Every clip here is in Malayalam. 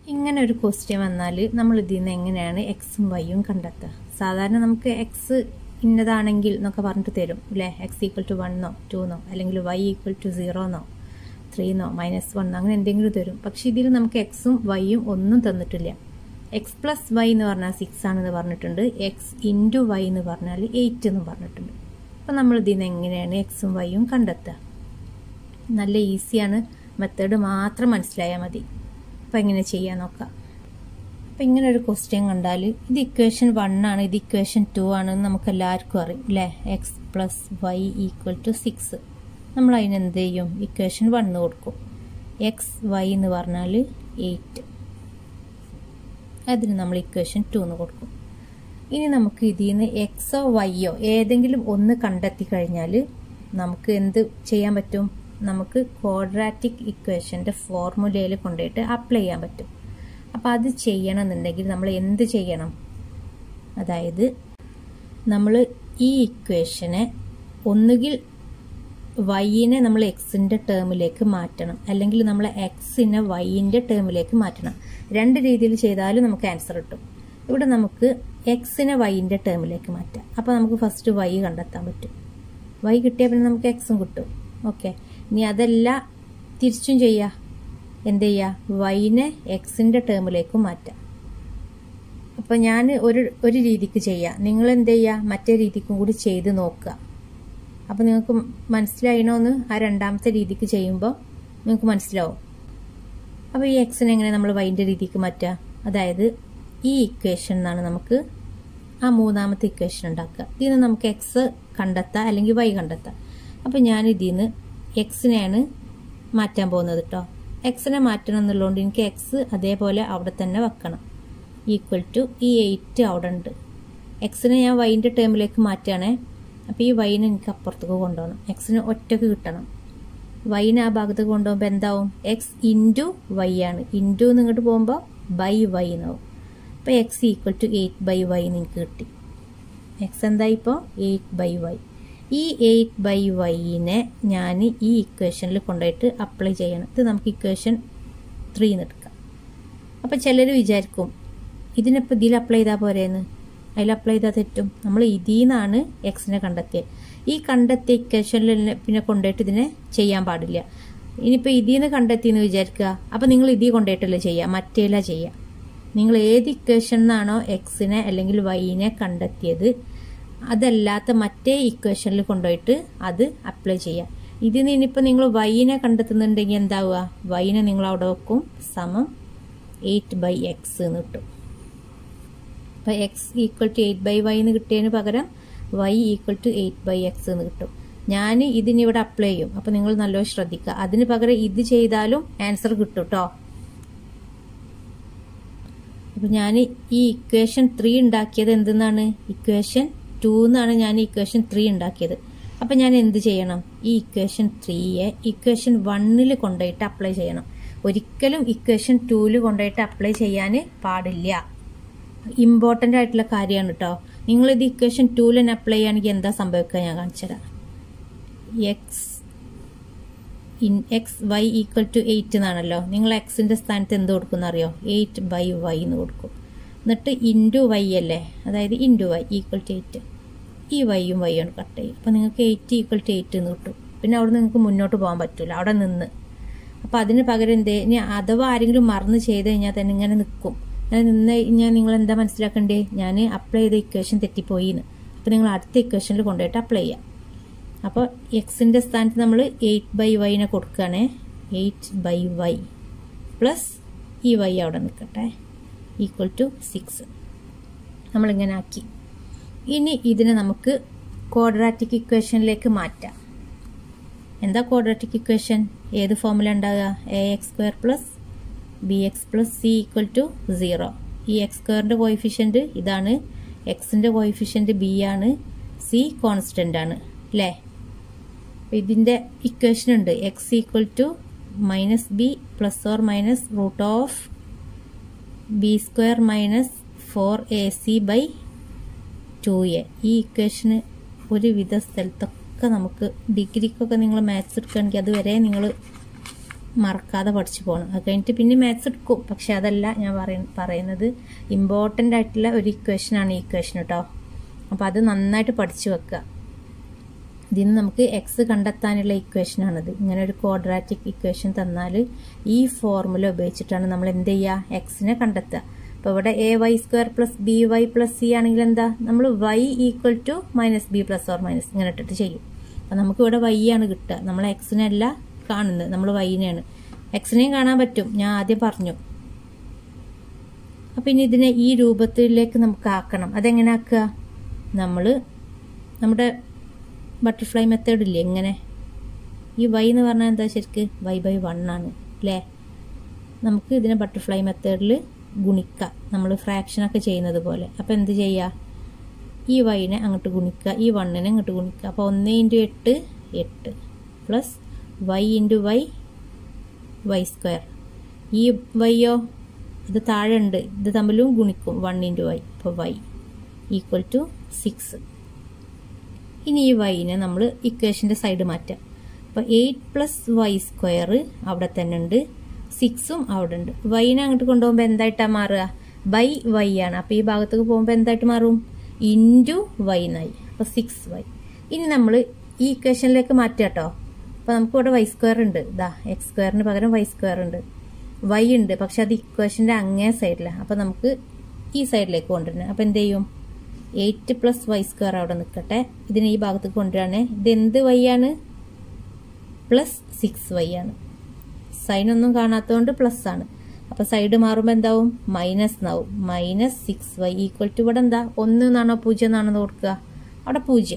ഇങ്ങനെ ഒരു ക്വസ്റ്റ്യൻ വന്നാൽ നമ്മൾ ഇതിൽ നിന്ന് എങ്ങനെയാണ് എക്സും വൈയും കണ്ടെത്തുക സാധാരണ നമുക്ക് എക്സ് ഇന്നതാണെങ്കിൽ എന്നൊക്കെ പറഞ്ഞിട്ട് തരും അല്ലേ എക്സ് ഈക്വൽ ടു വണ്ണോ ടൂന്നോ അല്ലെങ്കിൽ വൈ ഈക്വൽ ടു സീറോന്നോ ത്രീന്നോ മൈനസ് വൺ അങ്ങനെ എന്തെങ്കിലും തരും പക്ഷെ ഇതിൽ നമുക്ക് എക്സും വൈയും ഒന്നും തന്നിട്ടില്ല എക്സ് പ്ലസ് വൈ എന്ന് പറഞ്ഞാൽ സിക്സ് ആണെന്ന് പറഞ്ഞിട്ടുണ്ട് എക്സ് ഇൻറ്റു വൈ എന്ന് പറഞ്ഞാൽ എയ്റ്റ് എന്ന് പറഞ്ഞിട്ടുണ്ട് അപ്പം നമ്മൾ ഇതിൽ നിന്ന് എങ്ങനെയാണ് എക്സും വൈയും കണ്ടെത്തുക നല്ല ഈസിയാണ് മെത്തേഡ് മാത്രം മനസ്സിലായാൽ മതി അപ്പം എങ്ങനെ ചെയ്യാൻ നോക്കാം അപ്പം ഇങ്ങനെ ഒരു ക്വസ്റ്റ്യൻ കണ്ടാൽ ഇത് ഇക്വേഷൻ വൺ ആണ് ഇത് ഇക്വേഷൻ ടു ആണെന്ന് നമുക്ക് എല്ലാവർക്കും അറിയും അല്ലേ x plus y equal to six നമ്മൾ അതിന് എന്ത് ചെയ്യും ഇക്വേഷൻ വണ്ണ് കൊടുക്കും എക്സ് വൈ എന്ന് പറഞ്ഞാൽ എയ്റ്റ് അതിന് നമ്മൾ ഇക്വേഷൻ ടു എന്ന് കൊടുക്കും ഇനി നമുക്ക് ഇതിൽ നിന്ന് എക്സോ വൈയോ ഏതെങ്കിലും ഒന്ന് കണ്ടെത്തി കഴിഞ്ഞാൽ നമുക്ക് എന്ത് ചെയ്യാൻ പറ്റും നമുക്ക് ക്വാഡ്രാറ്റിക് ഇക്വേഷൻ്റെ ഫോർമുലയിൽ കൊണ്ടുപോയിട്ട് അപ്ലൈ ചെയ്യാൻ പറ്റും അപ്പോൾ അത് ചെയ്യണമെന്നുണ്ടെങ്കിൽ നമ്മൾ എന്ത് ചെയ്യണം അതായത് നമ്മൾ ഈ ഇക്വേഷനെ ഒന്നുകിൽ വൈനെ നമ്മൾ എക്സിൻ്റെ ടേമിലേക്ക് മാറ്റണം അല്ലെങ്കിൽ നമ്മൾ എക്സിനെ വൈൻ്റെ ടേമിലേക്ക് മാറ്റണം രണ്ട് രീതിയിൽ ചെയ്താലും നമുക്ക് ആൻസർ കിട്ടും ഇവിടെ നമുക്ക് എക്സിനെ വൈൻ്റെ ടേമിലേക്ക് മാറ്റാം അപ്പോൾ നമുക്ക് ഫസ്റ്റ് വൈ കണ്ടെത്താൻ പറ്റും വൈ കിട്ടിയാൽ പിന്നെ നമുക്ക് എക്സും കിട്ടും ഓക്കെ ഇനി അതല്ല തിരിച്ചും ചെയ്യുക എന്ത് ചെയ്യുക വൈനെ എക്സിൻ്റെ ടേമിലേക്കും മാറ്റാം അപ്പം ഞാൻ ഒരു ഒരു രീതിക്ക് ചെയ്യാം നിങ്ങൾ എന്ത് ചെയ്യുക മറ്റേ രീതിക്കും കൂടി ചെയ്ത് നോക്കുക അപ്പം നിങ്ങൾക്ക് മനസ്സിലായണോന്ന് ആ രണ്ടാമത്തെ രീതിക്ക് ചെയ്യുമ്പോൾ നിങ്ങൾക്ക് മനസ്സിലാവും അപ്പോൾ ഈ എക്സിനെ എങ്ങനെ നമ്മൾ വൈൻ്റെ രീതിക്ക് മാറ്റുക അതായത് ഈ ഇക്വേഷൻ എന്നാണ് നമുക്ക് ആ മൂന്നാമത്തെ ഇക്വേഷൻ ഉണ്ടാക്കുക ഇതിൽ നിന്ന് നമുക്ക് എക്സ് കണ്ടെത്താം അല്ലെങ്കിൽ വൈ കണ്ടെത്താം അപ്പോൾ ഞാൻ ഇതിൽ നിന്ന് എക്സിനെയാണ് മാറ്റാൻ പോകുന്നത് കേട്ടോ എക്സിനെ മാറ്റണം എന്നുള്ളതുകൊണ്ട് എനിക്ക് എക്സ് അതേപോലെ അവിടെ തന്നെ വെക്കണം ഈക്വൽ ടു ഈ എയ്റ്റ് അവിടെ ഉണ്ട് എക്സിനെ ഞാൻ വൈൻ്റെ ടേമിലേക്ക് മാറ്റുകയാണേ അപ്പോൾ ഈ വൈനെ എനിക്ക് അപ്പുറത്തേക്ക് കൊണ്ടുപോകണം എക്സിന് ഒറ്റക്ക് കിട്ടണം വൈനെ ആ ഭാഗത്തേക്ക് കൊണ്ടുപോകുമ്പോൾ എന്താവും എക്സ് ഇൻറ്റു വൈ ആണ് ഇൻറ്റു എന്ന് ഇങ്ങോട്ട് പോകുമ്പോൾ ബൈ വൈ എന്നാവും അപ്പോൾ x equal to eight by y നിങ്ങൾക്ക് കിട്ടി എക്സ് എന്താ ഇപ്പോൾ എയ്റ്റ് ബൈ വൈ ഈ എയ്റ്റ് ബൈ വൈനെ ഞാൻ ഈ ഇക്വേഷനിൽ കൊണ്ടുപോയിട്ട് അപ്ലൈ ചെയ്യണം ഇത് നമുക്ക് ഇക്വേഷൻ ത്രീ എന്ന് എടുക്കാം അപ്പോൾ ചിലർ വിചാരിക്കും ഇതിനിപ്പോൾ ഇതിൽ അപ്ലൈ ചെയ്താൽ പോരേന്ന് അതിൽ അപ്ലൈ ചെയ്താൽ തെറ്റും നമ്മൾ ഇതിൽ നിന്നാണ് എക്സിനെ കണ്ടെത്തിയത് ഈ കണ്ടെത്തിയ ഇക്വേഷനിൽ പിന്നെ കൊണ്ടുപോയിട്ട് ഇതിനെ ചെയ്യാൻ പാടില്ല ഇനിയിപ്പോൾ ഇതിൽ നിന്ന് കണ്ടെത്തിയെന്ന് വിചാരിക്കുക അപ്പോൾ നിങ്ങൾ ഇതിൽ കൊണ്ടുപോയിട്ടല്ലേ ചെയ്യുക മറ്റേല ചെയ്യുക നിങ്ങൾ ഏത് ഇക്വേഷൻ നിന്നാണോ എക്സിനെ അല്ലെങ്കിൽ വൈനെ കണ്ടെത്തിയത് അതല്ലാത്ത മറ്റേ ഇക്വേഷനിൽ കൊണ്ടുപോയിട്ട് അത് അപ്ലൈ ചെയ്യുക ഇതിൽ നിന്ന് ഇനിയിപ്പോൾ നിങ്ങൾ വൈനെ കണ്ടെത്തുന്നുണ്ടെങ്കിൽ എന്താവുക വൈനെ നിങ്ങൾ അവിടെ വെക്കും സമം എയ്റ്റ് ബൈ എക്സ് എന്ന് കിട്ടും അപ്പോൾ x equal to eight by y എന്ന് കിട്ടിയതിന് പകരം y equal to eight by x എന്ന് കിട്ടും ഞാൻ ഇതിനിവിടെ അപ്ലൈ ചെയ്യും അപ്പോൾ നിങ്ങൾ നല്ലോണം ശ്രദ്ധിക്കുക അതിന് പകരം ഇത് ചെയ്താലും ആൻസർ കിട്ടും കേട്ടോ അപ്പോൾ ഞാൻ ഈ ഇക്വേഷൻ ത്രീ ഉണ്ടാക്കിയത് എന്തെന്നാണ് ഇക്വേഷൻ ടു എന്നാണ് ഞാൻ ഇക്വേഷൻ ത്രീ ഉണ്ടാക്കിയത് അപ്പം ഞാൻ എന്ത് ചെയ്യണം ഈ ഇക്വേഷൻ ത്രീയെ ഇക്വേഷൻ വണ്ണിൽ കൊണ്ടുപോയിട്ട് അപ്ലൈ ചെയ്യണം ഒരിക്കലും ഇക്വേഷൻ ടൂവിൽ കൊണ്ടുപോയിട്ട് അപ്ലൈ ചെയ്യാൻ പാടില്ല ഇമ്പോർട്ടൻ്റ് ആയിട്ടുള്ള കാര്യമാണ് കേട്ടോ നിങ്ങളിത് ഇക്വേഷൻ ടൂവിൽ തന്നെ അപ്ലൈ ചെയ്യുകയാണെങ്കിൽ എന്താ സംഭവിക്കുക ഞാൻ കാണിച്ചുതരാം x in x y equal to eight എന്നാണല്ലോ നിങ്ങൾ എക്സിൻ്റെ സ്ഥാനത്ത് എന്ത് കൊടുക്കുന്ന അറിയോ എയ്റ്റ് ബൈ വൈ എന്ന് കൊടുക്കും എന്നിട്ട് ഇൻറ്റു വൈ അല്ലേ അതായത് into y equal to eight ഈ വൈയും വൈയും കട്ട് ചെയ്യും അപ്പോൾ നിങ്ങൾക്ക് എയ്റ്റ് ഈക്വൽ ടു എയ്റ്റ് എന്ന് കിട്ടും പിന്നെ അവിടെ നിങ്ങൾക്ക് മുന്നോട്ട് പോകാൻ പറ്റില്ല അവിടെ നിന്ന് അപ്പോൾ അതിന് പകരം എന്തേ ഇനി അഥവാ ആരെങ്കിലും മറന്ന് ചെയ്ത് കഴിഞ്ഞാൽ തന്നെ ഇങ്ങനെ നിൽക്കും അങ്ങനെ നിന്ന് കഴിഞ്ഞാൽ നിങ്ങൾ എന്താ മനസ്സിലാക്കണ്ടേ ഞാൻ അപ്ലൈ ചെയ്ത ഇക്വേഷൻ തെറ്റിപ്പോയി എന്ന് അപ്പോൾ നിങ്ങൾ അടുത്ത ഇക്വേഷനിൽ കൊണ്ടുപോയിട്ട് അപ്ലൈ ചെയ്യാം അപ്പോൾ എക്സിൻ്റെ സ്ഥാനത്ത് നമ്മൾ എയ്റ്റ് ബൈ വൈനെ കൊടുക്കുകയാണേ എയ്റ്റ് ബൈ വൈ പ്ലസ് ഈ വൈ അവിടെ നിൽക്കട്ടെ ഈക്വൽ ടു സിക്സ് നമ്മളിങ്ങനെ ആക്കി ഇനി ഇതിനെ നമുക്ക് ക്വാഡ്രാറ്റിക് ഇക്വേഷനിലേക്ക് മാറ്റാം എന്താ ക്വാഡ്രാറ്റിക് ഇക്വേഷൻ ഏത് ഫോമുല ഉണ്ടാകുക a x square plus b x plus c equal to zero ഈ എക്സ് സ്ക്വയറിൻ്റെ കോയിഫിഷ്യൻറ്റ് ഇതാണ് എക്സിൻ്റെ കോയിഫിഷ്യൻറ്റ് ബി ആണ് സി കോൺസ്റ്റൻ്റ് ആണ് അല്ലേ ഇതിൻ്റെ ഇക്വേഷൻ ഉണ്ട് x equal to minus b plus or minus root of b square minus four a c by two a ഈ ഇക്വേഷന് ഒരുവിധ സ്ഥലത്തൊക്കെ നമുക്ക് ഡിഗ്രിക്കൊക്കെ നിങ്ങൾ മാത്സ് എടുക്കുകയാണെങ്കിൽ അതുവരെ നിങ്ങൾ മറക്കാതെ പഠിച്ചു പോകണം അത് കഴിഞ്ഞിട്ട് പിന്നെ മാത്സ് എടുക്കും പക്ഷെ അതല്ല ഞാൻ പറയ പറയുന്നത് ഇമ്പോർട്ടൻ്റ് ആയിട്ടുള്ള ഒരു ഇക്വേഷനാണ് ഈ ഇക്വേഷൻ കേട്ടോ അപ്പോൾ അത് നന്നായിട്ട് പഠിച്ചു വെക്കുക ഇതിന് നമുക്ക് എക്സ് കണ്ടെത്താനുള്ള ഇക്വേഷനാണിത് ഇങ്ങനെ ഒരു ക്വാഡ്രാറ്റിക് ഇക്വേഷൻ തന്നാൽ ഈ ഫോർമുല ഉപയോഗിച്ചിട്ടാണ് നമ്മൾ എന്ത് ചെയ്യുക എക്സിനെ കണ്ടെത്തുക അപ്പോൾ ഇവിടെ a y square plus b y plus c ആണെങ്കിൽ എന്താ നമ്മൾ y equal to minus b plus or minus ഇങ്ങനെ ഇട്ടിട്ട് ചെയ്യും അപ്പം നമുക്ക് ഇവിടെ വൈ ആണ് കിട്ടുക നമ്മൾ എക്സിനല്ല കാണുന്നത് നമ്മൾ വൈനെയാണ് എക്സിനെയും കാണാൻ പറ്റും ഞാൻ ആദ്യം പറഞ്ഞു അപ്പം ഇനി ഇതിനെ ഈ രൂപത്തിലേക്ക് നമുക്ക് ആക്കണം അതെങ്ങനെ ആക്കുക നമ്മൾ നമ്മുടെ ബട്ടർഫ്ലൈ മെത്തേഡ് ഇല്ലേ എങ്ങനെ ഈ വൈ എന്ന് പറഞ്ഞാൽ എന്താ ശരിക്ക് വൈ ബൈ വൺ ആണ് അല്ലേ നമുക്ക് ഇതിനെ ബട്ടർഫ്ലൈ മെത്തേഡിൽ ഗുണിക്കാം നമ്മൾ ഫ്രാക്ഷനൊക്കെ ചെയ്യുന്നത് പോലെ അപ്പോൾ എന്ത് ചെയ്യുക ഈ വൈനെ അങ്ങോട്ട് ഗുണിക്കുക ഈ വണ്ണിനെ അങ്ങോട്ട് ഗുണിക്കുക അപ്പോൾ ഒന്ന് ഇൻറ്റു എട്ട് എട്ട് plus y into y y square ഈ വൈയോ ഇത് താഴെ ഉണ്ട് ഇത് തമ്മിലും ഗുണിക്കും വൺ ഇൻറ്റു വൈ അപ്പോൾ വൈ ഈക്വൽ ടു സിക്സ് ഇനി ഈ വൈനെ നമ്മൾ ഇക്വേഷൻ്റെ സൈഡ് മാറ്റാം അപ്പോൾ എയ്റ്റ് പ്ലസ് വൈ സ്ക്വയർ അവിടെ തന്നെ ഉണ്ട് സിക്സും അവിടെ ഉണ്ട് വൈനെ അങ്ങോട്ട് കൊണ്ടുപോകുമ്പോൾ എന്തായിട്ടാണ് മാറുക ബൈ വൈ ആണ് അപ്പോൾ ഈ ഭാഗത്തേക്ക് പോകുമ്പോൾ എന്തായിട്ട് മാറും ഇൻറ്റു വൈ എന്നായി അപ്പോൾ സിക്സ് വൈ ഇനി നമ്മൾ ഈ ഇക്വേഷനിലേക്ക് മാറ്റാം കേട്ടോ അപ്പോൾ നമുക്ക് ഇവിടെ വൈ സ്ക്വയർ ഉണ്ട് ഇതാ എക്സ് സ്ക്വയറിന് പകരം വൈ സ്ക്വയർ ഉണ്ട് വൈ ഉണ്ട് പക്ഷെ അത് ഇക്വേഷൻ്റെ അങ്ങേ സൈഡിലാണ് അപ്പോൾ നമുക്ക് ഈ സൈഡിലേക്ക് കൊണ്ടുവരണം അപ്പോൾ എന്ത് ചെയ്യും എയ്റ്റ് പ്ലസ് വൈ സ്ക്വയർ അവിടെ നിൽക്കട്ടെ ഇതിനെ ഈ ഭാഗത്തേക്ക് കൊണ്ടുവരാണേ ഇത് എന്ത് വൈ ആണ് പ്ലസ് സിക്സ് വൈ ആണ് സൈൻ ഒന്നും കാണാത്തതുകൊണ്ട് പ്ലസ് ആണ് അപ്പോൾ സൈഡ് മാറുമ്പോൾ എന്താവും മൈനസ് എന്നാവും minus six y equal to ഇവിടെ എന്താ ഒന്ന് എന്നാണോ പൂജ്യം എന്നാണോ കൊടുക്കുക അവിടെ പൂജ്യം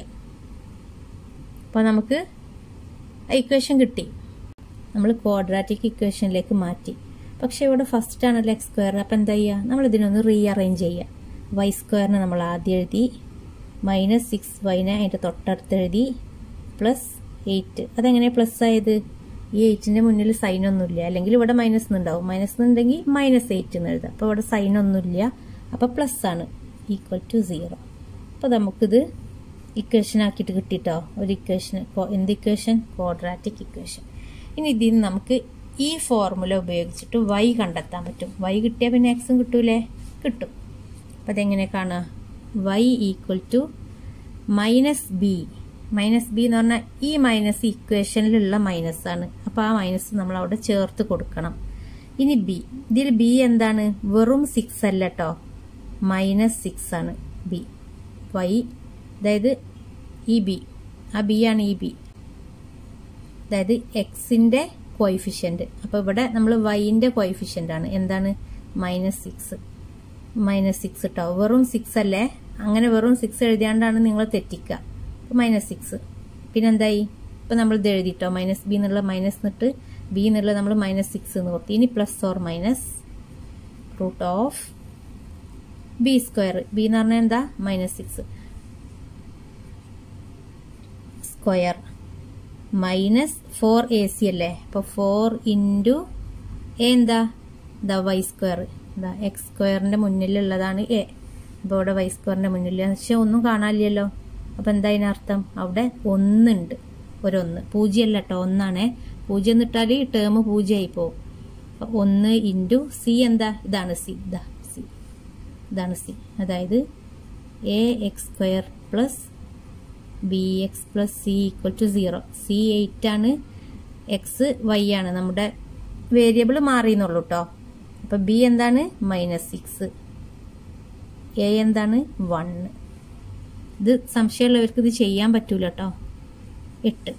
അപ്പോൾ നമുക്ക് ഇക്വേഷൻ കിട്ടി നമ്മൾ ക്വാഡ്രാറ്റിക് ഇക്വേഷനിലേക്ക് മാറ്റി പക്ഷെ ഇവിടെ ഫസ്റ്റ് ആണല്ലോ എക്സ് സ്ക്വയർ അപ്പോൾ എന്താ ചെയ്യുക നമ്മൾ ഇതിനൊന്ന് റീ അറേഞ്ച് ചെയ്യുക വൈ സ്ക്വയറിനെ നമ്മൾ ആദ്യം എഴുതി മൈനസ് സിക്സ് വൈനെ അതിൻ്റെ തൊട്ടടുത്ത് എഴുതി പ്ലസ് എയ്റ്റ് അതെങ്ങനെ പ്ലസ് ആയത് ഈ എയ്റ്റിൻ്റെ മുന്നിൽ സൈൻ ഒന്നുമില്ല അല്ലെങ്കിൽ ഇവിടെ മൈനസ് ഉണ്ടാവും മൈനസ് ഉണ്ടെങ്കിൽ മൈനസ് എയ്റ്റ് എന്ന് എഴുതാം അപ്പോൾ ഇവിടെ സൈൻ ഒന്നുമില്ല അപ്പോൾ പ്ലസ് ആണ് ഈക്വൽ ടു സീറോ അപ്പോൾ നമുക്കിത് ഇക്വേഷൻ ആക്കിയിട്ട് കിട്ടിട്ടോ ഒരു ഇക്വേഷൻ എന്ത് ഇക്വേഷൻ ക്വാഡ്രാറ്റിക് ഇക്വേഷൻ ഇനി ഇതിൽ നിന്ന് നമുക്ക് ഈ ഫോർമുല ഉപയോഗിച്ചിട്ട് വൈ കണ്ടെത്താൻ പറ്റും വൈ കിട്ടിയാൽ പിന്നെ എക്സും കിട്ടൂലേ കിട്ടും അപ്പം അതെങ്ങനെ കാണുക y equal to minus b minus b എന്ന് പറഞ്ഞാൽ ഈ മൈനസ് ഇക്വേഷനിലുള്ള മൈനസ് ആണ് അപ്പോൾ ആ മൈനസ് നമ്മൾ അവിടെ ചേർത്ത് കൊടുക്കണം ഇനി ബി ഇതിൽ ബി എന്താണ് വെറും സിക്സ് അല്ല കേട്ടോ മൈനസ് സിക്സ് ആണ് ബി വൈ അതായത് ഈ ബി ആ ബി ആണ് ഈ ബി അതായത് എക്സിൻ്റെ കോയിഫിഷ്യൻ്റ് അപ്പോൾ ഇവിടെ നമ്മൾ വൈൻ്റെ കോയിഫിഷ്യൻ്റ് ആണ് എന്താണ് മൈനസ് സിക്സ് മൈനസ് സിക്സ് കേട്ടോ വെറും സിക്സ് അല്ലേ അങ്ങനെ വെറും സിക്സ് എഴുതിയാണ്ടാണ് നിങ്ങൾ തെറ്റിക്കുക അപ്പോൾ മൈനസ് സിക്സ് പിന്നെന്തായി ഇപ്പം നമ്മൾ ഇത് എഴുതിട്ടോ മൈനസ് ബി എന്നുള്ള മൈനസ് എന്നിട്ട് ബി എന്നുള്ള നമ്മൾ മൈനസ് സിക്സ് എന്ന് കൊടുത്തു ഇനി plus or minus root of b square b എന്ന് പറഞ്ഞാൽ എന്താ minus six square minus four a c അല്ലേ അപ്പോൾ ഫോർ ഇൻറ്റു എ എന്താ ദ വൈ സ്ക്വയർ എന്താ എക്സ് സ്ക്വയറിൻ്റെ മുന്നിലുള്ളതാണ് എ അപ്പോൾ ഇവിടെ വൈ സ്ക്വയറിൻ്റെ മുന്നിൽ പക്ഷെ ഒന്നും കാണാനില്ലല്ലോ അപ്പോൾ എന്താ അതിനർത്ഥം അവിടെ ഒന്നുണ്ട് ഒരൊന്ന് പൂജ്യമല്ല കേട്ടോ ഒന്നാണേ പൂജ്യം എന്നിട്ടാൽ ടേം പൂജ്യമായി പോകും അപ്പോൾ ഒന്ന് ഇൻറ്റു സി എന്താ ഇതാണ് സി ഇതാ സി ഇതാണ് സി അതായത് a x square plus b x plus c equal to zero c eight ആണ് എക്സ് വൈ ആണ് നമ്മുടെ വേരിയബിൾ മാറിയെന്നുള്ളൂ കേട്ടോ അപ്പം ബി എന്താണ് മൈനസ് സിക്സ് എ എന്താണ് വണ്ണ് ഇത് സംശയമുള്ളവർക്ക് ഇത് ചെയ്യാൻ പറ്റൂല കേട്ടോ എട്ട്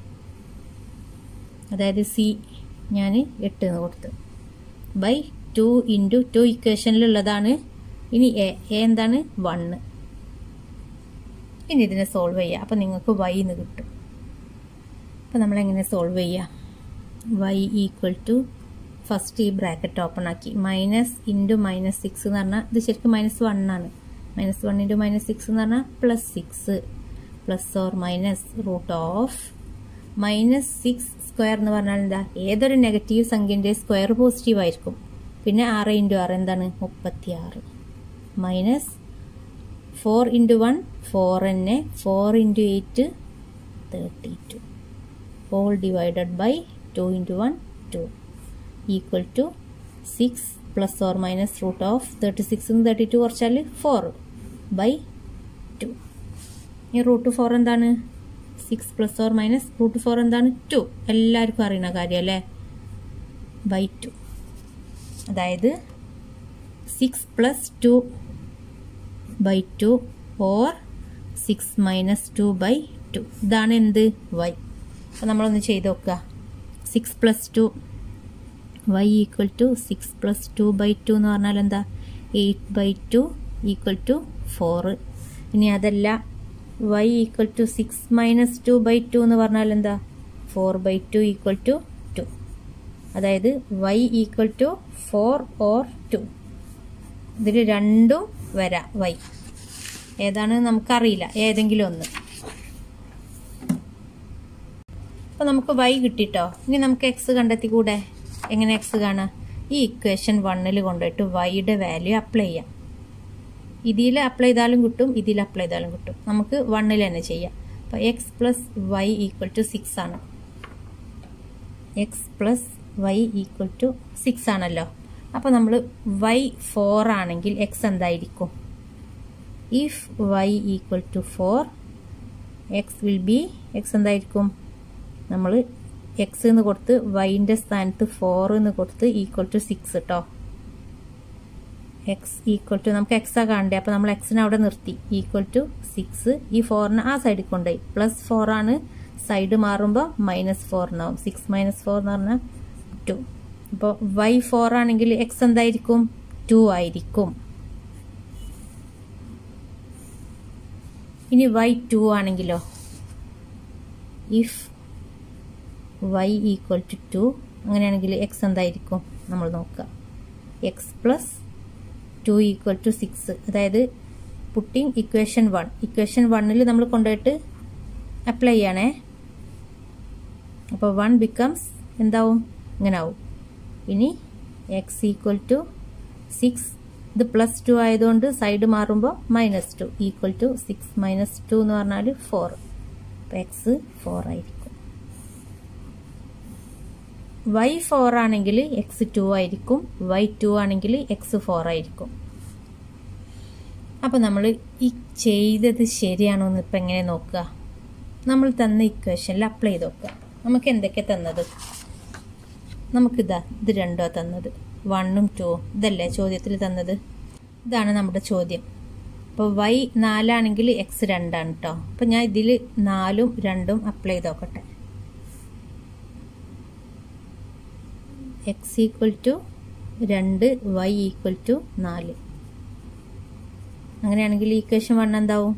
അതായത് സി ഞാൻ എട്ട് എന്ന് കൊടുത്തു ബൈ ടു ഇൻറ്റു ടു ഇക്വേഷനിലുള്ളതാണ് ഇനി എ എ എന്താണ് വണ്ണ് ഇനി ഇതിനെ സോൾവ് ചെയ്യുക അപ്പം നിങ്ങൾക്ക് വൈ എന്ന് കിട്ടും അപ്പം നമ്മളെങ്ങനെ സോൾവ് ചെയ്യുക വൈ ഈക്വൽ ടു ഫസ്റ്റ് ഈ ബ്രാക്കറ്റ് ഓപ്പൺ ആക്കി മൈനസ് ഇൻറ്റു മൈനസ് സിക്സ് എന്ന് പറഞ്ഞാൽ ഇത് ശരിക്കും മൈനസ് വൺ ആണ് minus one into minus six എന്ന് പറഞ്ഞാൽ plus six plus or minus root of minus six square എന്ന് പറഞ്ഞാൽ എന്താ ഏതൊരു നെഗറ്റീവ് സംഖ്യൻ്റെ സ്ക്വയർ പോസിറ്റീവ് ആയിരിക്കും പിന്നെ ആറ് ഇൻറ്റു ആറ് എന്താണ് മുപ്പത്തി ആറ് minus four into one four തന്നെ four into eight thirty two whole divided by two into one two equal to six plus or minus root of thirty six thirty two കുറച്ചാൽ ഫോർ ബൈ ടു ഈ റൂട്ട് ഫോർ എന്താണ് six plus or minus root four എന്താണ് ടു എല്ലാവർക്കും അറിയുന്ന കാര്യം അല്ലേ ബൈ ടു അതായത് six plus two by two or six minus two by two ഇതാണ് എന്ത് വൈ അപ്പോൾ നമ്മളൊന്ന് ചെയ്ത് നോക്കുക six plus two y equal to six plus two by two എന്ന് പറഞ്ഞാൽ എന്താ eight by two equal to four ഇനി അതല്ല y equal to six minus two by two എന്ന് പറഞ്ഞാൽ എന്താ four by two equal to two അതായത് y equal to four or two ഇതിൽ രണ്ടും വരാം വൈ ഏതാണ് നമുക്കറിയില്ല ഏതെങ്കിലും ഒന്ന് അപ്പോൾ നമുക്ക് വൈ കിട്ടിട്ടോ ഇനി നമുക്ക് എക്സ് കണ്ടെത്തി കൂടെ എങ്ങനെ എക്സ് കാണാം ഈ ഇക്വേഷൻ വണ്ണിൽ കൊണ്ടുപോയിട്ട് വൈയുടെ വാല്യൂ അപ്ലൈ ചെയ്യാം ഇതിൽ അപ്ലൈ ചെയ്താലും കിട്ടും ഇതിൽ അപ്ലൈ ചെയ്താലും കിട്ടും നമുക്ക് വണ്ണിൽ തന്നെ ചെയ്യാം അപ്പോൾ x plus y equal to six ആണ് x plus y equal to six ആണല്ലോ അപ്പോൾ നമ്മൾ വൈ ഫോർ ആണെങ്കിൽ എക്സ് എന്തായിരിക്കും if y equal to four x will be x എന്തായിരിക്കും നമ്മൾ എക്സ് എന്ന് കൊടുത്ത് വൈൻ്റെ സ്ഥാനത്ത് ഫോർ എന്ന് കൊടുത്ത് ഈക്വൽ ടു സിക്സ് കേട്ടോ എക്സ് ഈക്വൽ ടു നമുക്ക് എക്സാ കാണണ്ടേ അപ്പോൾ നമ്മൾ എക്സിനെ അവിടെ നിർത്തി ഈക്വൽ ടു സിക്സ് ഈ ഫോറിന് ആ സൈഡിൽ കൊണ്ടുപോയി പ്ലസ് ഫോർ ആണ് സൈഡ് മാറുമ്പോൾ മൈനസ് ഫോറിനാവും സിക്സ് മൈനസ് ഫോർ എന്ന് പറഞ്ഞാൽ ടു അപ്പോൾ വൈ ഫോർ ആണെങ്കിൽ എക്സ് എന്തായിരിക്കും ടു ആയിരിക്കും ഇനി വൈ ടു ആണെങ്കിലോ if y equal to two അങ്ങനെയാണെങ്കിൽ എക്സ് എന്തായിരിക്കും നമ്മൾ നോക്കുക x plus two equal to six അതായത് പുട്ടിങ് ഇക്വേഷൻ വൺ ഇക്വേഷൻ വണ്ണിൽ നമ്മൾ കൊണ്ടുപോയിട്ട് അപ്ലൈ ചെയ്യണേ അപ്പോൾ വൺ ബിക്കംസ് എന്താവും ഇങ്ങനെ ആവും ഇനി എക്സ് ഈക്വൽ ടു സിക്സ് ഇത് പ്ലസ് ടു ആയതുകൊണ്ട് സൈഡ് മാറുമ്പോൾ minus two equal to six minus two എന്ന് പറഞ്ഞാൽ ഫോർ അപ്പോൾ എക്സ് ഫോർ ആയിരിക്കും വൈ ഫോർ ആണെങ്കിൽ എക്സ് ടു ആയിരിക്കും വൈ ടു ആണെങ്കിൽ എക്സ് ഫോർ ആയിരിക്കും അപ്പോൾ നമ്മൾ ഈ ചെയ്തത് ശരിയാണോ എന്ന് ഇപ്പം എങ്ങനെ നോക്കുക നമ്മൾ തന്ന ഇക്വേഷനിൽ അപ്ലൈ ചെയ്ത് നോക്കുക നമുക്ക് എന്തൊക്കെ തന്നത് നമുക്കിതാ ഇത് രണ്ടോ തന്നത് വണ്ണും ടൂവും ഇതല്ലേ ചോദ്യത്തിൽ തന്നത് ഇതാണ് നമ്മുടെ ചോദ്യം അപ്പോൾ വൈ നാലാണെങ്കിൽ എക്സ് രണ്ടാണ് കേട്ടോ അപ്പോൾ ഞാൻ ഇതിൽ നാലും രണ്ടും അപ്ലൈ ചെയ്ത് നോക്കട്ടെ എക്സ് ഈക്വൽ ടു രണ്ട് വൈ ഈക്വൽ ടു നാല് അങ്ങനെയാണെങ്കിൽ ഈക്വേഷൻ വൺ എന്താവും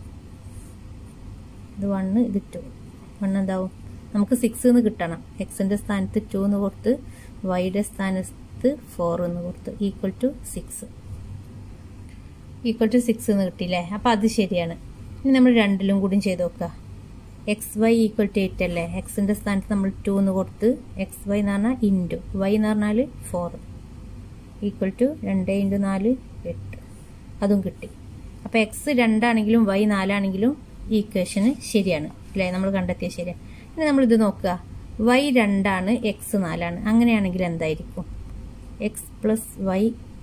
ഇത് വണ്ണ് ഇത് ടു വൺ എന്താവും നമുക്ക് സിക്സ് എന്ന് കിട്ടണം എക്സിൻ്റെ സ്ഥാനത്ത് ടു എന്ന് കൊടുത്ത് വൈയുടെ സ്ഥാനത്ത് ഫോർ എന്ന് കൊടുത്ത് equal to six equal to six എന്ന് കിട്ടിയില്ലേ അപ്പോൾ അത് ശരിയാണ് ഇനി നമ്മൾ രണ്ടിലും കൂടിയും ചെയ്ത് നോക്കുക x y equal to eight അല്ലേ എക്സിൻ്റെ സ്ഥാനത്ത് നമ്മൾ ടു എന്ന് കൊടുത്ത് എക്സ് വൈ എന്ന് പറഞ്ഞാൽ ഇൻറ്റു വൈ എന്ന് പറഞ്ഞാൽ ഫോർ ഈക്വൽ ടു രണ്ട് ഇൻറ്റു നാല് എട്ട് അതും കിട്ടി അപ്പോൾ എക്സ് രണ്ടാണെങ്കിലും വൈ നാലാണെങ്കിലും ഈ ഇക്വേഷന് ശരിയാണ് അല്ലേ നമ്മൾ കണ്ടെത്തിയ ശരിയാണ് ഇനി നമ്മളിത് നോക്കുക വൈ രണ്ടാണ് എക്സ് നാലാണ് അങ്ങനെയാണെങ്കിൽ എന്തായിരിക്കും എക്സ് പ്ലസ് വൈ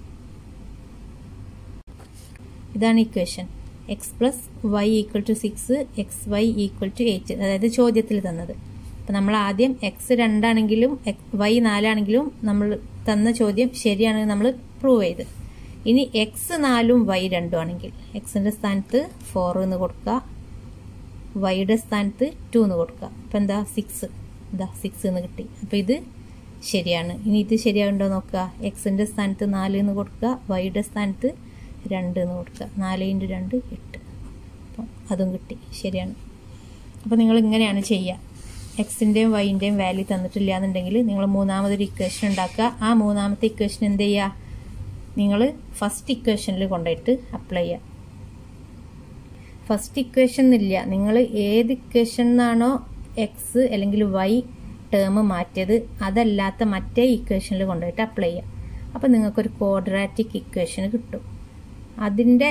ഇതാണ് equation x plus y equal to six x y equal to eight അതായത് ചോദ്യത്തിൽ തന്നത് അപ്പം നമ്മൾ ആദ്യം എക്സ് രണ്ടാണെങ്കിലും വൈ നാലാണെങ്കിലും നമ്മൾ തന്ന ചോദ്യം ശരിയാണെന്ന് നമ്മൾ പ്രൂവ് ചെയ്ത് ഇനി എക്സ് നാലും വൈ രണ്ടും ആണെങ്കിൽ എക്സിൻ്റെ സ്ഥാനത്ത് ഫോർ എന്ന് കൊടുക്കുക വൈയുടെ സ്ഥാനത്ത് ടു എന്ന് കൊടുക്കുക അപ്പം എന്താ സിക്സ് എന്താ സിക്സ് എന്ന് കിട്ടി അപ്പോൾ ഇത് ശരിയാണ് ഇനി ഇത് ശരിയാകുണ്ടോ നോക്കുക എക്സിൻ്റെ സ്ഥാനത്ത് നാല് എന്ന് കൊടുക്കുക വൈയുടെ സ്ഥാനത്ത് രണ്ട് എന്ന് കൊടുക്കുക നാല് ഇൻറ്റു രണ്ട് എട്ട് അപ്പം അതും കിട്ടി ശരിയാണ് അപ്പോൾ നിങ്ങൾ ഇങ്ങനെയാണ് ചെയ്യുക എക്സിൻ്റെയും വൈൻ്റെയും വാല്യൂ തന്നിട്ടില്ല എന്നുണ്ടെങ്കിൽ നിങ്ങൾ മൂന്നാമതൊരു ഇക്വേഷൻ ഉണ്ടാക്കുക ആ മൂന്നാമത്തെ ഇക്വേഷൻ എന്ത് ചെയ്യുക നിങ്ങൾ ഫസ്റ്റ് ഇക്വേഷനിൽ കൊണ്ടുപോയിട്ട് അപ്ലൈ ചെയ്യുക ഫസ്റ്റ് ഇക്വേഷൻ എന്നില്ല നിങ്ങൾ ഏത് ഇക്വേഷൻ നിന്നാണോ എക്സ് അല്ലെങ്കിൽ വൈ ടേം മാറ്റിയത് അതല്ലാത്ത മറ്റേ ഇക്വേഷനിൽ കൊണ്ടുപോയിട്ട് അപ്ലൈ ചെയ്യുക അപ്പോൾ നിങ്ങൾക്കൊരു ക്വാഡ്രാറ്റിക് ഇക്വേഷൻ കിട്ടും അതിൻ്റെ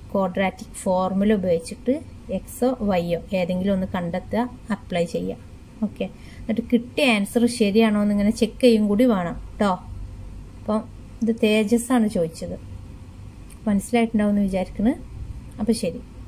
ക്വാഡ്രാറ്റിക് ഫോർമുല ഉപയോഗിച്ചിട്ട് എക്സോ വൈയോ ഏതെങ്കിലും ഒന്ന് കണ്ടെത്തുക അപ്ലൈ ചെയ്യുക ഓക്കെ എന്നിട്ട് കിട്ടിയ ആൻസർ ശരിയാണോ എന്ന് ഇങ്ങനെ ചെക്ക് ചെയ്യും കൂടി വേണം കേട്ടോ അപ്പം ഇത് തേജസ്സാണ് ചോദിച്ചത് മനസ്സിലായിട്ടുണ്ടാവും എന്ന് വിചാരിക്കുന്നത് അപ്പം ശരി